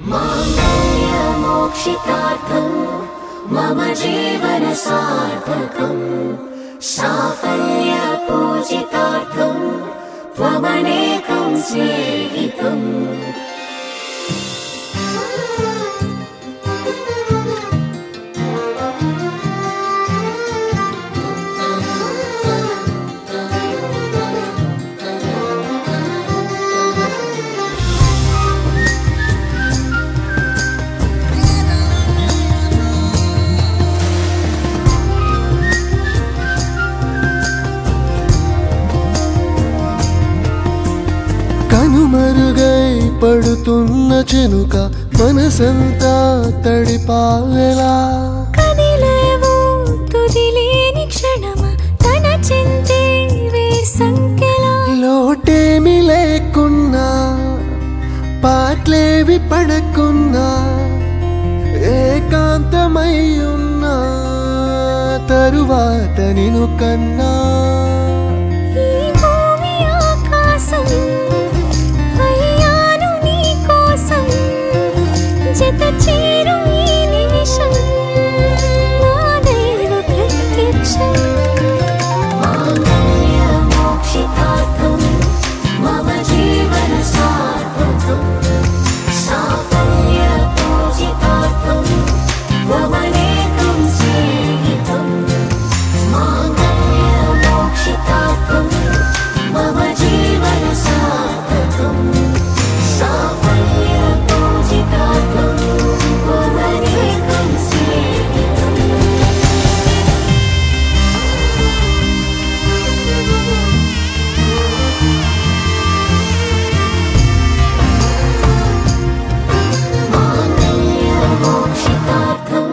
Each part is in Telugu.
माङ्गल्यमोक्षितार्थं मम जीवनसार्थकम् साफल्यपूजितार्थं त्वमनेकं स्नेहितम् కనుమరుగై పడుతున్న చెనుక మనసంతా తడిపావెలా కదిలేవు తుదిలేని క్షణమ తన చింతే సంఖ్యలా లోటేమి లేకున్నా పాటలేవి పడకున్నా ఏకాంతమై ఉన్నా తరువాత నిను కన్నా ఈ భూమి ఆకాశం అయ్యాను నీ కోసం జత చేరు ఈ నిమిషం నాదైన ప్రత్యక్షం माङ्गल्यमोक्षितार्थं मम जीवनसार्थकम् साफल्यपूजितार्थं त्वमनेकं स्नेहितम् माङ्गल्यमोक्षितार्थं मम जीवनसार्थकम् साफल्यपूजितार्थं त्वमनेकं स्नेहितम् माङ्गल्यमोक्षितार्थम्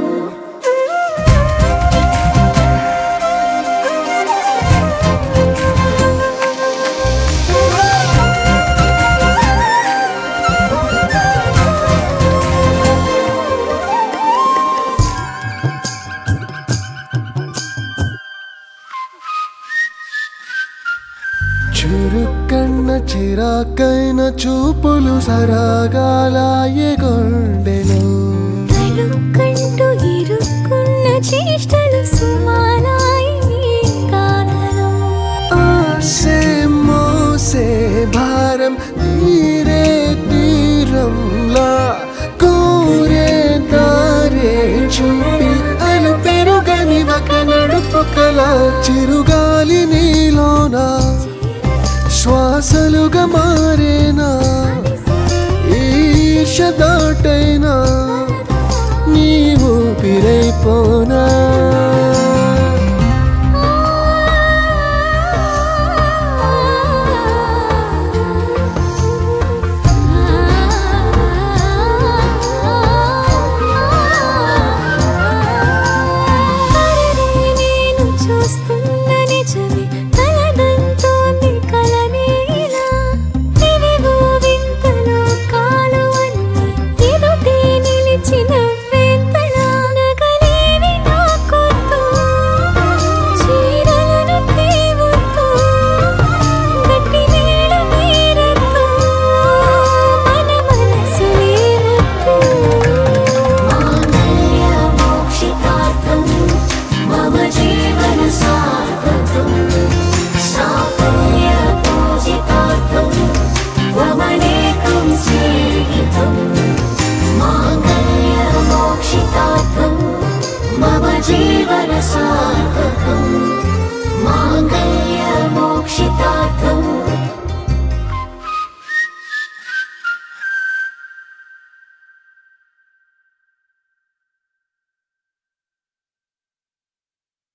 చురుకన్న చిరాకైన చూపులు సరాగాలాయే గుండెలో తలుకంటూ ఇరుక్కున్న చేష్టలు సుమానాయి నీ గాథలో ఆసే మోసే భారం తీరే తీరంలా కోరే దారే చూపి అలు పెరుగని ఒక నడుపు కల చిరుగాలి నీలోనా శ్వాసలుగా మారేనా ఈర్ష దాటైనా నీ ఊపిరైపోనా నేను చూస్తున్న నిజమే తలదంతోంది కలనేలా ఇవిగో వింతలో కాలు అన్నీ ఎదుటే నిలిచిన వెంతలా నగలేవి నాకొద్దు చీరలను తేవద్దు గట్టి నీడ నీరద్దు మన మనసులే వద్దు माङ्गल्यमोक्षितार्थं मम जीवनसार्थकम् साफल्यपूजितार्थं त्वमनेकं स्नेहितम् माङ्गल्यमोक्षितार्थं मम जीवनसार्थकम् माङ्गल्यमोक्षितार्थं